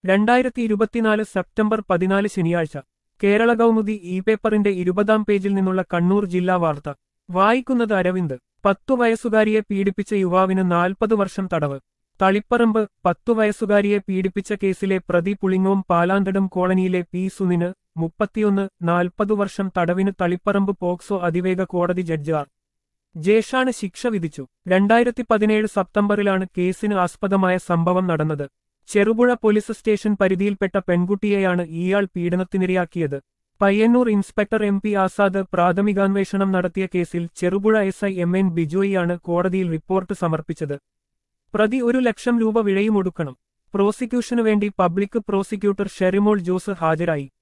രണ്ടായിരത്തി ഇരുപത്തിനാല് സെപ്റ്റംബർ പതിനാല് ശനിയാഴ്ച കേരള കൗമുദി ഇ പേപ്പറിന്റെ ഇരുപതാം പേജിൽ നിന്നുള്ള കണ്ണൂർ ജില്ലാ വാർത്ത വായിക്കുന്നത് അരവിന്ദ് പത്തു വയസ്സുകാരിയെ പീഡിപ്പിച്ച യുവാവിന് നാൽപ്പത് വർഷം തടവ് തളിപ്പറമ്പ് പത്തു വയസ്സുകാരിയെ പീഡിപ്പിച്ച കേസിലെ പ്രതി പുളിങ്ങോം പാലാന്തടം കോളനിയിലെ പി സുനിന് മുപ്പത്തിയൊന്ന് നാൽപ്പതു വർഷം തടവിന് തളിപ്പറമ്പ് പോക്സോ അതിവേഗ കോടതി ജഡ്ജ് ആർ ജേഷാണ് ശിക്ഷ വിധിച്ചു രണ്ടായിരത്തി പതിനേഴ് സെപ്റ്റംബറിലാണ് കേസിന് ആസ്പദമായ സംഭവം നടന്നത് ചെറുപുഴ പോലീസ് സ്റ്റേഷൻ പരിധിയിൽപ്പെട്ട പെൺകുട്ടിയെയാണ് ഇയാൾ പീഡനത്തിനിരയാക്കിയത് Payyanur inspector M P Azad പ്രാഥമികാന്വേഷണം നടത്തിയ കേസിൽ Cherupuzha S I M N ബിജോയിയാണ് കോടതിയിൽ റിപ്പോർട്ട് സമർപ്പിച്ചത് പ്രതി ഒരു ലക്ഷം രൂപ വിഴയുമൊടുക്കണം പ്രോസിക്യൂഷനു വേണ്ടി പബ്ലിക് പ്രോസിക്യൂട്ടർ ഷെറിമോൾ ജോസ് ഹാജരായി